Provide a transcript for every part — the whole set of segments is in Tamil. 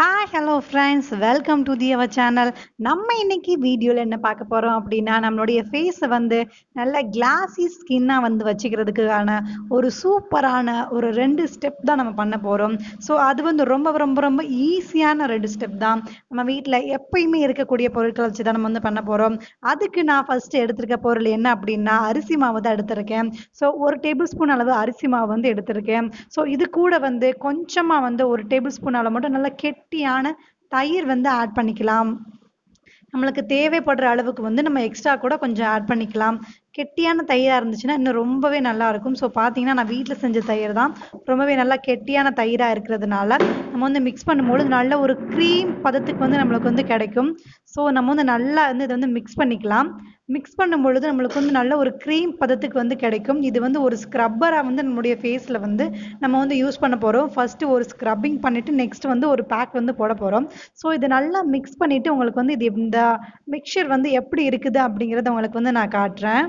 hi hello friends welcome to the our channel நம்ம இன்னைக்கு வீடியோவில் என்ன பார்க்க போகிறோம் அப்படின்னா நம்மளுடைய ஃபேஸை வந்து நல்ல கிளாஸி ஸ்கின்னாக வந்து வச்சுக்கிறதுக்கான ஒரு சூப்பரான ஒரு ரெண்டு ஸ்டெப் தான் நம்ம பண்ண போகிறோம் ஸோ அது வந்து ரொம்ப ரொம்ப ரொம்ப ஈஸியான ரெண்டு ஸ்டெப் தான் நம்ம வீட்டில் எப்பயுமே இருக்கக்கூடிய பொருட்களை வச்சு தான் நம்ம வந்து பண்ண போகிறோம் அதுக்கு நான் ஃபஸ்ட்டு எடுத்திருக்க பொருள் என்ன அப்படின்னா அரிசி மாவு தான் எடுத்திருக்கேன் ஸோ ஒரு டேபிள் ஸ்பூன் அளவு அரிசி மாவு வந்து எடுத்திருக்கேன் ஸோ இது கூட வந்து கொஞ்சமாக வந்து ஒரு டேபிள் ஸ்பூன் அளவு மட்டும் நல்லா கெட்டியான தயிர் வந்து ஆட் பண்ணிக்கலாம் நம்மளுக்கு தேவைப்படுற அளவுக்கு வந்து நம்ம எக்ஸ்ட்ரா கூட கொஞ்சம் ஆட் பண்ணிக்கலாம் கெட்டியான தயிராக இருந்துச்சுன்னா இன்னும் ரொம்பவே நல்லா இருக்கும் ஸோ பார்த்தீங்கன்னா நான் வீட்டில் செஞ்ச தயிர் தான் ரொம்பவே நல்லா கெட்டியான தயிராக இருக்கிறதுனால நம்ம வந்து மிக்ஸ் பண்ணும்போது நல்ல ஒரு க்ரீம் பதத்துக்கு வந்து நம்மளுக்கு வந்து கிடைக்கும் ஸோ நம்ம வந்து நல்லா வந்து இதை வந்து மிக்ஸ் பண்ணிக்கலாம் மிக்ஸ் பண்ணும் பொழுது நம்மளுக்கு வந்து நல்ல ஒரு க்ரீம் பதத்துக்கு வந்து கிடைக்கும் இது வந்து ஒரு ஸ்க்ரப்பராக வந்து நம்மளுடைய ஃபேஸில் வந்து நம்ம வந்து யூஸ் பண்ண போகிறோம் ஃபஸ்ட்டு ஒரு ஸ்க்ரப்பிங் பண்ணிவிட்டு நெக்ஸ்ட் வந்து ஒரு பேக் வந்து போட போகிறோம் ஸோ இதை நல்லா மிக்ஸ் பண்ணிவிட்டு உங்களுக்கு வந்து இது இந்த மிக்சர் வந்து எப்படி இருக்குது அப்படிங்கிறத உங்களுக்கு வந்து நான் காட்டுறேன்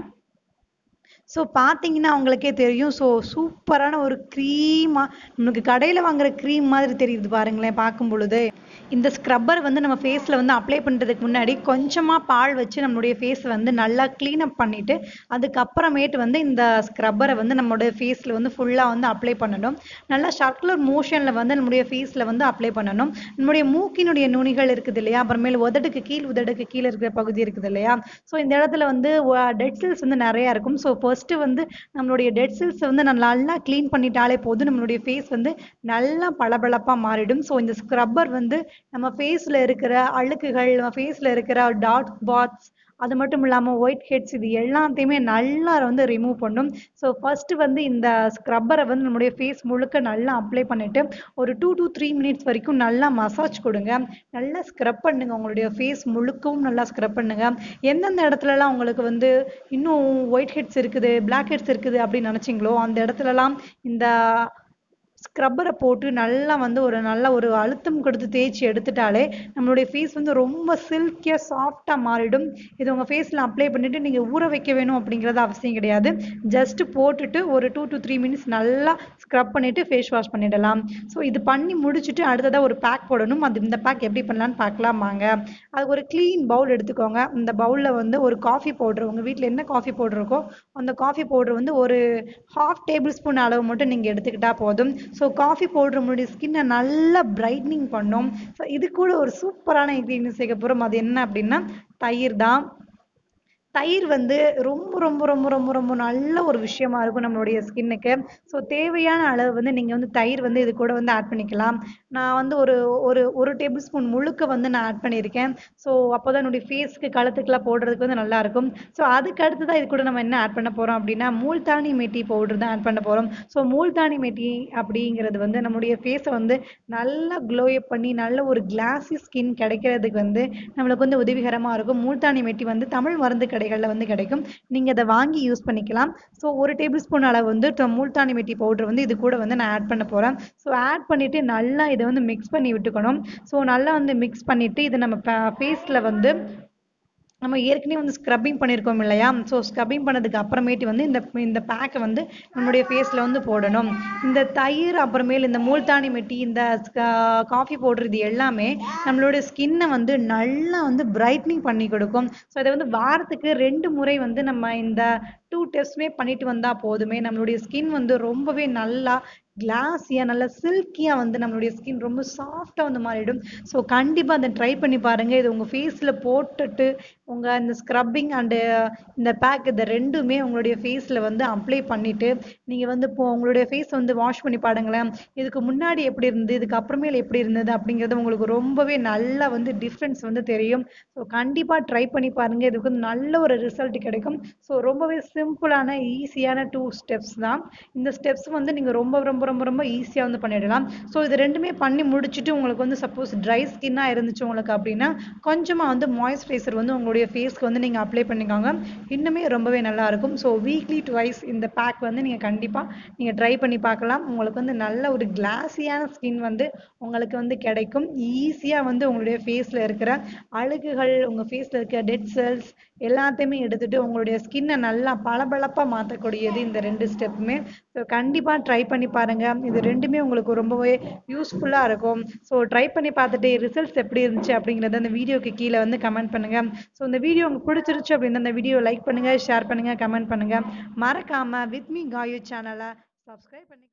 ஸோ பார்த்தீங்கன்னா உங்களுக்கே தெரியும் ஸோ சூப்பரான ஒரு க்ரீமாக நமக்கு கடையில் வாங்குற க்ரீம் மாதிரி தெரியுது பாருங்களேன் பார்க்கும் பொழுது இந்த ஸ்க்ரப்பர் வந்து நம்ம ஃபேஸில் வந்து அப்ளை பண்ணுறதுக்கு முன்னாடி கொஞ்சமாக பால் வச்சு நம்மளுடைய ஃபேஸ் வந்து நல்லா க்ளீன் அப் பண்ணிவிட்டு அதுக்கப்புறமேட்டு வந்து இந்த ஸ்க்ரப்பரை வந்து நம்மளுடைய ஃபேஸில் வந்து ஃபுல்லாக வந்து அப்ளை பண்ணணும் நல்லா சர்க்குலர் மோஷனில் வந்து நம்மளுடைய ஃபேஸில் வந்து அப்ளை பண்ணணும் நம்மளுடைய மூக்கினுடைய நுனிகள் இருக்குது இல்லையா அப்புறமேல் உதடுக்கு கீழ் உதடுக்கு கீழே இருக்கிற பகுதி இருக்குது இல்லையா ஸோ இந்த இடத்துல வந்து டெட் செல்ஸ் வந்து நிறையா இருக்கும் ஸோ ஃபர்ஸ்ட்டு வந்து நம்மளுடைய டெட் செல்ஸ் வந்து நல்லா க்ளீன் பண்ணிட்டாலே போதும் நம்மளுடைய ஃபேஸ் வந்து நல்லா பளபளப்பாக மாறிடும் ஸோ இந்த ஸ்க்ரப்பர் வந்து நம்ம ஃபேஸில் இருக்கிற அழுக்குகள் நம்ம ஃபேஸில் இருக்கிற டாட் பாட்ஸ் அது மட்டும் இல்லாமல் ஒயிட் ஹெட்ஸ் இது எல்லாத்தையுமே நல்லா வந்து ரிமூவ் பண்ணும் ஸோ ஃபஸ்ட்டு வந்து இந்த ஸ்க்ரப்பரை வந்து நம்மளுடைய ஃபேஸ் முழுக்க நல்லா அப்ளை பண்ணிவிட்டு ஒரு டூ டு த்ரீ மினிட்ஸ் வரைக்கும் நல்லா மசாஜ் கொடுங்க நல்லா ஸ்க்ரப் பண்ணுங்க உங்களுடைய ஃபேஸ் முழுக்கவும் நல்லா ஸ்க்ரப் பண்ணுங்க எந்தெந்த இடத்துலலாம் உங்களுக்கு வந்து இன்னும் ஒயிட் ஹெட்ஸ் இருக்குது பிளாக் ஹெட்ஸ் இருக்குது அப்படின்னு நினச்சிங்களோ அந்த இடத்துலலாம் இந்த ஸ்க்ரப்பரை போட்டு நல்லா வந்து ஒரு நல்ல ஒரு அழுத்தம் கொடுத்து தேய்ச்சி எடுத்துட்டாலே நம்மளுடைய ஃபேஸ் வந்து ரொம்ப சில்கியாக சாஃப்டாக மாறிடும் இது உங்கள் ஃபேஸில் அப்ளை பண்ணிவிட்டு நீங்கள் ஊற வைக்க வேணும் அப்படிங்கிறது அவசியம் கிடையாது ஜஸ்ட்டு போட்டுட்டு ஒரு டூ டு த்ரீ மினிட்ஸ் நல்லா ஸ்க்ரப் பண்ணிவிட்டு ஃபேஸ் வாஷ் பண்ணிடலாம் ஸோ இது பண்ணி முடிச்சுட்டு அடுத்ததாக ஒரு பேக் போடணும் அது இந்த பேக் எப்படி பண்ணலான்னு பார்க்கலாம் வாங்க அதுக்கு ஒரு க்ளீன் பவுல் எடுத்துக்கோங்க இந்த பவுலில் வந்து ஒரு காஃபி பவுட்ரு உங்கள் வீட்டில் என்ன காஃபி பவுடர் இருக்கோ அந்த காஃபி பவுட்ரு வந்து ஒரு ஹாஃப் டேபிள் ஸ்பூன் அளவு மட்டும் நீங்கள் எடுத்துக்கிட்டால் போதும் ஸோ காஃபி பவுடர் நம்மளுடைய ஸ்கின்னை நல்லா பிரைட்னிங் பண்ணும் ஸோ இது கூட ஒரு சூப்பரான இன்க்ரீடியன்ஸ் சேர்க்க போகிறோம் அது என்ன அப்படின்னா தயிர் தான் தயிர் வந்து ரொம்ப ரொம்ப ரொம்ப ரொம்ப ரொம்ப நல்ல ஒரு விஷயமா இருக்கும் நம்மளுடைய ஸ்கின்னுக்கு ஸோ தேவையான அளவு வந்து நீங்கள் வந்து தயிர் வந்து இது கூட வந்து ஆட் பண்ணிக்கலாம் நான் வந்து ஒரு ஒரு ஒரு டேபிள் ஸ்பூன் முழுக்க வந்து நான் ஆட் பண்ணியிருக்கேன் ஸோ அப்போ தான் என்னுடைய ஃபேஸ்க்கு கழுத்துக்கெல்லாம் போடுறதுக்கு வந்து நல்லா இருக்கும் ஸோ அதுக்கு அடுத்து தான் இது கூட நம்ம என்ன ஆட் பண்ண போகிறோம் அப்படின்னா மூல்தானி மெட்டி பவுடர் தான் ஆட் பண்ண போகிறோம் ஸோ மூல்தானி மெட்டி அப்படிங்கிறது வந்து நம்மளுடைய ஃபேஸை வந்து நல்லா க்ளோயப் பண்ணி நல்ல ஒரு கிளாஸி ஸ்கின் கிடைக்கிறதுக்கு வந்து நம்மளுக்கு வந்து உதவிகரமாக இருக்கும் மூல்தானி மெட்டி வந்து தமிழ் மருந்து கடைகளில் வந்து கிடைக்கும் நீங்கள் அதை வாங்கி யூஸ் பண்ணிக்கலாம் ஸோ ஒரு டேபிள் ஸ்பூன் அளவு வந்து மூல்தானி மெட்டி பவுடர் வந்து இது கூட வந்து நான் ஆட் பண்ண போகிறேன் ஸோ ஆட் பண்ணிவிட்டு நல்லா இதை வந்து மிக்ஸ் பண்ணி விட்டுக்கணும் ஸோ நல்லா வந்து மிக்ஸ் பண்ணிவிட்டு இதை நம்ம ஃபேஸில் வந்து நம்ம ஏற்கனவே வந்து ஸ்க்ரப்பிங் பண்ணியிருக்கோம் இல்லையா ஸோ ஸ்க்ரப்பிங் பண்ணதுக்கு அப்புறமேட்டு வந்து இந்த இந்த பேக்கை வந்து நம்மளுடைய ஃபேஸில் வந்து போடணும் இந்த தயிர் அப்புறமேல் இந்த மூல்தானி மெட்டி இந்த காஃபி பவுடர் இது எல்லாமே நம்மளுடைய ஸ்கின்னை வந்து நல்லா வந்து பிரைட்னிங் பண்ணி கொடுக்கும் ஸோ இதை வந்து வாரத்துக்கு ரெண்டு முறை வந்து நம்ம இந்த டூ டெஸ்ட்டுமே பண்ணிட்டு வந்தால் போதுமே நம்மளுடைய ஸ்கின் வந்து ரொம்பவே நல்லா கிளாஸியாக நல்லா சில்கியாக வந்து நம்மளுடைய ஸ்கின் ரொம்ப சாஃப்டாக வந்து மாறிடும் ஸோ கண்டிப்பாக அதை ட்ரை பண்ணி பாருங்கள் இது உங்கள் ஃபேஸில் போட்டுட்டு உங்கள் இந்த ஸ்க்ரப்பிங் அண்டு இந்த பேக் இந்த ரெண்டுமே உங்களுடைய ஃபேஸில் வந்து அப்ளை பண்ணிவிட்டு நீங்கள் வந்து இப்போ உங்களுடைய ஃபேஸ் வந்து வாஷ் பண்ணி பாருங்களேன் இதுக்கு முன்னாடி எப்படி இருந்தது இதுக்கு அப்புறமேல் எப்படி இருந்தது அப்படிங்கிறது உங்களுக்கு ரொம்பவே நல்லா வந்து டிஃப்ரென்ஸ் வந்து தெரியும் ஸோ கண்டிப்பாக ட்ரை பண்ணி பாருங்கள் இதுக்கு வந்து நல்ல ஒரு ரிசல்ட் கிடைக்கும் ஸோ ரொம்பவே சிம்பிளான ஈஸியான டூ ஸ்டெப்ஸ் தான் இந்த ஸ்டெப்ஸ் வந்து நீங்கள் ரொம்ப ரொம்ப ரொம்ப ரொம்ப ஈஸியாக வந்து பண்ணிடலாம் ஸோ இது ரெண்டுமே பண்ணி முடிச்சுட்டு உங்களுக்கு வந்து சப்போஸ் ட்ரை ஸ்கின்னாக இருந்துச்சு உங்களுக்கு அப்படின்னா கொஞ்சமாக வந்து மாய்ஸ்சரைசர் வந்து உங்களுடைய ஃபேஸ்க்கு வந்து நீங்கள் அப்ளை பண்ணிக்கோங்க இன்னுமே ரொம்பவே நல்லா இருக்கும் ஸோ வீக்லி டுவைஸ் இந்த பேக் வந்து நீங்கள் கண்டிப்பாக நீங்கள் ட்ரை பண்ணி பார்க்கலாம் உங்களுக்கு வந்து நல்ல ஒரு கிளாஸியான ஸ்கின் வந்து உங்களுக்கு வந்து கிடைக்கும் ஈஸியாக வந்து உங்களுடைய ஃபேஸில் இருக்கிற அழுகுகள் உங்கள் ஃபேஸில் இருக்கிற டெட் செல்ஸ் எல்லாத்தையுமே எடுத்துட்டு உங்களுடைய ஸ்கின்னை நல்லா பளபளப்பாக மாற்றக்கூடியது இந்த ரெண்டு ஸ்டெப்புமே ஸோ கண்டிப்பாக ட்ரை பண்ணி பாருங்கள் இது ரெண்டுமே உங்களுக்கு ரொம்பவே யூஸ்ஃபுல்லாக இருக்கும் ஸோ ட்ரை பண்ணி பார்த்துட்டு ரிசல்ட்ஸ் எப்படி இருந்துச்சு அப்படிங்கிறத அந்த வீடியோக்கு கீழே வந்து கமெண்ட் பண்ணுங்கள் ஸோ இந்த வீடியோ உங்களுக்கு பிடிச்சிருச்சு அப்படின்னா அந்த வீடியோ லைக் பண்ணுங்கள் ஷேர் பண்ணுங்கள் கமெண்ட் பண்ணுங்கள் மறக்காமல் வித் மீ காயு சேனலை சப்ஸ்கிரைப் பண்ணி